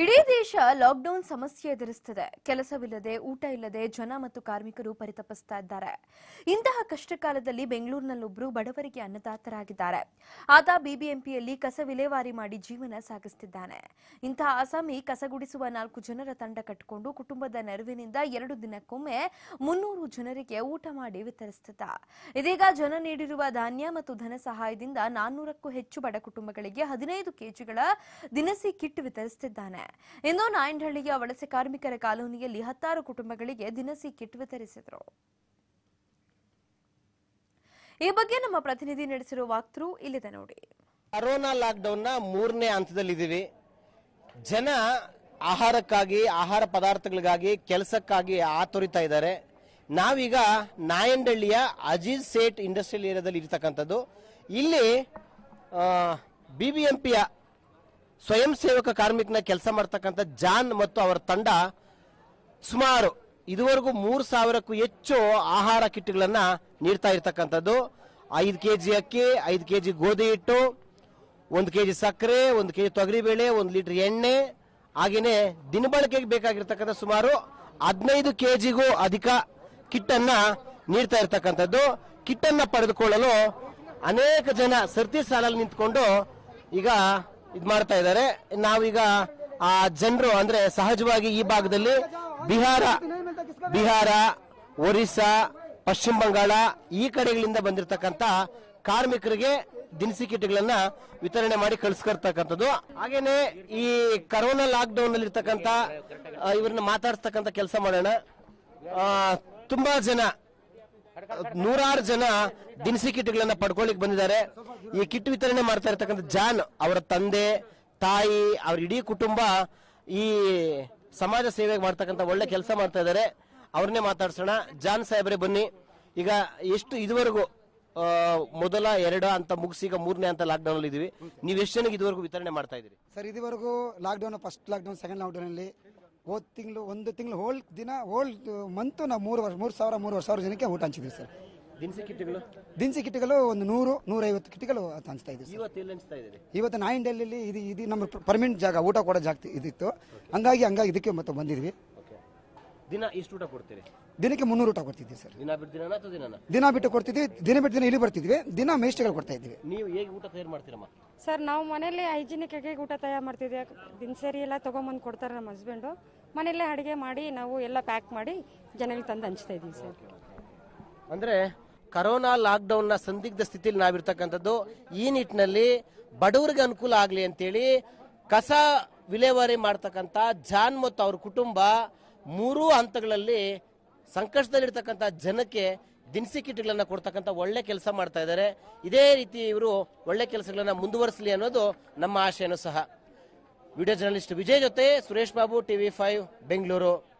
ಇಡೀ ದೇಶ ಲಾಕ್ಡೌನ್ ಸಮಸ್ಯೆ ಎದುರಿಸುತ್ತಿದೆ ಕೆಲಸವಿಲ್ಲದೆ ಊಟ ಇಲ್ಲದೆ ಜನ ಮತ್ತು ಕಾರ್ಮಿಕರು ಪರಿತಪಿಸ್ತಾ ಇದ್ದಾರೆ ಇಂತಹ ಕಷ್ಟ ಕಾಲದಲ್ಲಿ ಬೆಂಗಳೂರಿನಲ್ಲೊಬ್ಬರು ಬಡವರಿಗೆ ಅನ್ನದಾತರಾಗಿದ್ದಾರೆ ಆತ ಬಿಬಿಎಂಪಿಯಲ್ಲಿ ಕಸ ವಿಲೇವಾರಿ ಮಾಡಿ ಜೀವನ ಸಾಗಿಸುತ್ತಿದ್ದಾನೆ ಇಂತಹ ಅಸಾಮಿ ಕಸಗುಡಿಸುವ ನಾಲ್ಕು ಜನರ ತಂಡ ಕಟ್ಟಿಕೊಂಡು ಕುಟುಂಬದ ನೆರವಿನಿಂದ ಎರಡು ದಿನಕ್ಕೊಮ್ಮೆ ಮುನ್ನೂರು ಜನರಿಗೆ ಊಟ ಮಾಡಿ ವಿತರಿಸುತ್ತಿದ್ದ ಇದೀಗ ಜನ ನೀಡಿರುವ ಧಾನ್ಯ ಮತ್ತು ಧನ ಸಹಾಯದಿಂದ ನಾನ್ನೂರಕ್ಕೂ ಹೆಚ್ಚು ಬಡ ಕುಟುಂಬಗಳಿಗೆ ಹದಿನೈದು ಕೆಜಿಗಳ ದಿನಸಿ ಕಿಟ್ ವಿತರಿಸುತ್ತಿದ್ದಾನೆ ಇಂದು ನಾಯಂಡಹಳ್ಳಿಯ ವಲಸೆ ಕಾರ್ಮಿಕರ ಕಾಲೋನಿಯಲ್ಲಿ ಹತ್ತಾರು ಕುಟುಂಬಗಳಿಗೆ ದಿನಸಿ ಕಿಟ್ ವಿತರಿಸಿದರು ಈ ಬಗ್ಗೆ ನಮ್ಮ ಪ್ರತಿನಿಧಿ ನಡೆಸಿರುವ ವಾಕ್ತೃ ಇಲ್ಲಿದೆ ನೋಡಿ ಕರೋನಾ ಲಾಕ್ಡೌನ್ ನ ಮೂರನೇ ಹಂತದಲ್ಲಿದ್ದೀವಿ ಜನ ಆಹಾರಕ್ಕಾಗಿ ಆಹಾರ ಪದಾರ್ಥಗಳಿಗಾಗಿ ಕೆಲಸಕ್ಕಾಗಿ ಆತುರಿತಾ ಇದ್ದಾರೆ ನಾವೀಗ ನಾಯಂಡಹಳ್ಳಿಯ ಅಜೀಜ್ ಸೇಟ್ ಇಂಡಸ್ಟ್ರಿಯಲ್ ಏರಿಯಾದಲ್ಲಿ ಇರ್ತಕ್ಕಂಥದ್ದು ಇಲ್ಲಿ ಬಿ ಬಿ ಎಂ ಪಿಯ ಸ್ವಯಂ ಸೇವಕ ಕಾರ್ಮಿಕನ ಕೆಲಸ ಮಾಡ್ತಕ್ಕಂಥ ಜಾನ್ ಮತ್ತು ಅವರ ತಂಡ ಸುಮಾರು ಇದುವರೆಗೂ ಮೂರು ಸಾವಿರಕ್ಕೂ ಹೆಚ್ಚು ಆಹಾರ ಕಿಟ್ಗಳನ್ನ ನೀಡ್ತಾ ಇರ್ತಕ್ಕಂಥದ್ದು ಐದು ಕೆ ಜಿ ಅಕ್ಕಿ ಐದು ಕೆ ಜಿ ಗೋಧಿ ಹಿಟ್ಟು ಒಂದು ಕೆ ಜಿ ಸಕ್ಕರೆ ಒಂದು ಕೆ ಜಿ ತೊಗರಿಬೇಳೆ ಒಂದು ಲೀಟರ್ ಎಣ್ಣೆ ಹಾಗೇನೆ ದಿನಬಳಕೆಗೆ ಬೇಕಾಗಿರ್ತಕ್ಕಂಥ ಸುಮಾರು ಹದಿನೈದು ಕೆ ಜಿಗೂ ಅಧಿಕ ಕಿಟ್ ಅನ್ನ ನೀಡ್ತಾ ಇರ್ತಕ್ಕಂಥದ್ದು ಕಿಟ್ ಅನ್ನ ಪಡೆದುಕೊಳ್ಳಲು ಅನೇಕ ಜನ ಸರ್ತಿ ಸಾಲಲ್ಲಿ ನಿಂತ್ಕೊಂಡು ಈಗ ಇದು ಮಾಡ್ತಾ ಇದ್ದಾರೆ ನಾವೀಗ ಆ ಜನರು ಅಂದ್ರೆ ಸಹಜವಾಗಿ ಈ ಭಾಗದಲ್ಲಿ ಬಿಹಾರ ಬಿಹಾರ ಒರಿಸ್ಸಾ ಪಶ್ಚಿಮ ಬಂಗಾಳ ಈ ಕಡೆಗಳಿಂದ ಬಂದಿರತಕ್ಕಂತ ಕಾರ್ಮಿಕರಿಗೆ ದಿನಸಿ ಕಿಟ್ಗಳನ್ನ ವಿತರಣೆ ಮಾಡಿ ಕಳಿಸ್ಕೊಡ್ತಕ್ಕಂಥದ್ದು ಹಾಗೇನೆ ಈ ಕರೋನಾ ಲಾಕ್ ಡೌನ್ ಅಲ್ಲಿ ಇರ್ತಕ್ಕಂತ ಇವ್ರನ್ನ ಮಾತಾಡ್ಸ್ತಕ್ಕಂಥ ಕೆಲಸ ಮಾಡೋಣ ಆ, ತುಂಬಾ ಜನ ನೂರಾರು ಜನ ದಿನಸಿ ಕಿಟ್ಗಳನ್ನ ಪಡ್ಕೊಳ್ಳಿಕ್ ಬಂದಿದ್ದಾರೆ ಈ ಕಿಟ್ ವಿತರಣೆ ಮಾಡ್ತಾ ಇರ್ತಕ್ಕಂಥ ಜಾನ್ ಅವರ ತಂದೆ ತಾಯಿ ಅವ್ರ ಇಡೀ ಕುಟುಂಬ ಈ ಸಮಾಜ ಸೇವೆ ಮಾಡ್ತಕ್ಕಂಥ ಒಳ್ಳೆ ಕೆಲಸ ಮಾಡ್ತಾ ಇದ್ದಾರೆ ಅವ್ರನ್ನೇ ಮಾತಾಡ್ಸೋಣ ಜಾನ್ ಸಾಹೇಬ್ರೆ ಬನ್ನಿ ಈಗ ಎಷ್ಟು ಇದುವರೆಗೂ ಆ, ಮೊದಲ ಎರಡು ಅಂತ ಮುಗಿಸಿ ಈಗ ಮೂರನೇ ಅಂತ ಲಾಕ್ಡೌನ್ ಅಲ್ಲಿ ಇದೀವಿ ನೀವು ಎಷ್ಟು ಜನಕ್ಕೆ ಇದುವರೆಗೂ ವಿತರಣೆ ಮಾಡ್ತಾ ಇದ್ದೀರಿ ಸರ್ ಇದುವರೆಗೂ ಲಾಕ್ಡೌನ್ ಫಸ್ಟ್ ಲಾಕ್ಡೌನ್ ಸೆಕೆಂಡ್ ಲಾಕ್ಡೌನಲ್ಲಿ ಹೋದ್ ತಿಂಗಳು ಒಂದು ತಿಂಗಳು ಹೋಲ್ ದಿನ ಹೋಲ್ ಮಂತು ನಾವು ಮೂರು ವರ್ಷ ಮೂರು ಸಾವಿರ ಮೂರುವರೆ ಸಾವಿರ ಜನಕ್ಕೆ ಊಟ ಹಂಚಿದ್ವಿ ಸರ್ ದಿನಸಿ ಕಿಟ್ಗಳು ದಿನಸಿ ಕಿಟ್ಗಳು ಒಂದು ನೂರು ನೂರೈವತ್ತು ಕಿಟ್ಗಳು ಹಂಚ್ತಾ ಇದ್ವಿ ಸರ್ ಇವತ್ತು ಎಲ್ಲಿ ಹಂಚ್ತಾ ಇದ್ದೀರಿ ಇವತ್ತು ನಾಯಿನ್ ಡೆಲ್ಲಿಲಿ ಇದು ಇದು ನಮ್ಮ ಪರ್ಮನೆಂಟ್ ಜಾಗ ಊಟ ಕೊಡೋ ಜಾಗ ಇದಿತ್ತು ಹಂಗಾಗಿ ಹಂಗಾಗಿ ಇದಕ್ಕೆ ಮತ್ತೆ ಬಂದಿದ್ವಿ ಓಕೆ ದಿನ ಎಷ್ಟು ಊಟ ಕೊಡ್ತೀರಿ ದಿನಕ್ಕೆ ಮುನ್ನೂರು ಊಟ ಕೊಡ್ತಿದ್ವಿ ಸರ್ ದಿನ ಬಿಟ್ಟು ದಿನ ಅಥವಾ ದಿನನ ದಿನ ಬಿಟ್ಟು ಕೊಡ್ತಿದ್ವಿ ದಿನ ಬಿಟ್ಟು ದಿನ ಇಲ್ಲಿ ಬರ್ತಿದ್ವಿ ದಿನ ಮೇಸ್ಟ್ಗಳು ಕೊಡ್ತಾ ಇದ್ವಿ ನೀವು ಹೇಗೆ ಊಟ ತಯಾರು ಮಾಡ್ತೀರಮ್ಮ ಸರ್ ನಾವು ಮನೇಲಿ ಹೈಜಿನಿಕ್ ಆಗಿ ಊಟ ತಯಾರು ಮಾಡ್ತಿದ್ವಿ ದಿನಸರಿ ಎಲ್ಲ ತೊಗೊಂಬಂದು ಕೊಡ್ತಾರೆ ನಮ್ಮ ಹಸ್ಬೆಂಡು ಮನೆಯಲ್ಲೇ ಅಡುಗೆ ಮಾಡಿ ನಾವು ಎಲ್ಲ ಪ್ಯಾಕ್ ಮಾಡಿ ಜನಗಳಿಗೆ ತಂದು ಹಂಚ್ತಾ ಇದ್ದೀವಿ ಸರ್ ಅಂದ್ರೆ ಕರೋನಾ ಲಾಕ್ಡೌನ್ ನ ಸಂದಿಗ್ಧ ಸ್ಥಿತಿಯಲ್ಲಿ ನಾವಿರ್ತಕ್ಕಂಥದ್ದು ಈ ನಿಟ್ಟಿನಲ್ಲಿ ಬಡವರಿಗೆ ಅನುಕೂಲ ಆಗ್ಲಿ ಅಂತೇಳಿ ಕಸ ವಿಲೇವಾರಿ ಮಾಡ್ತಕ್ಕಂಥ ಜಾನ್ ಮತ್ತು ಅವ್ರ ಕುಟುಂಬ ಮೂರೂ ಹಂತಗಳಲ್ಲಿ ಸಂಕಷ್ಟದಲ್ಲಿರ್ತಕ್ಕಂಥ ಜನಕ್ಕೆ ದಿನಸಿ ಕಿಟ್ಗಳನ್ನ ಕೊಡ್ತಕ್ಕಂಥ ಒಳ್ಳೆ ಕೆಲಸ ಮಾಡ್ತಾ ಇದ್ದಾರೆ ಇದೇ ರೀತಿ ಇವರು ಒಳ್ಳೆ ಕೆಲಸಗಳನ್ನ ಮುಂದುವರಿಸಲಿ ಅನ್ನೋದು ನಮ್ಮ ಆಶಯನೂ ಸಹ ವಿಡಿಯೋ ಜರ್ನಲಿಸ್ಟ್ ವಿಜಯ್ ಜೊತೆ ಸುರೇಶ್ ಬಾಬು ಟಿವಿ ಫೈವ್ ಬೆಂಗಳೂರು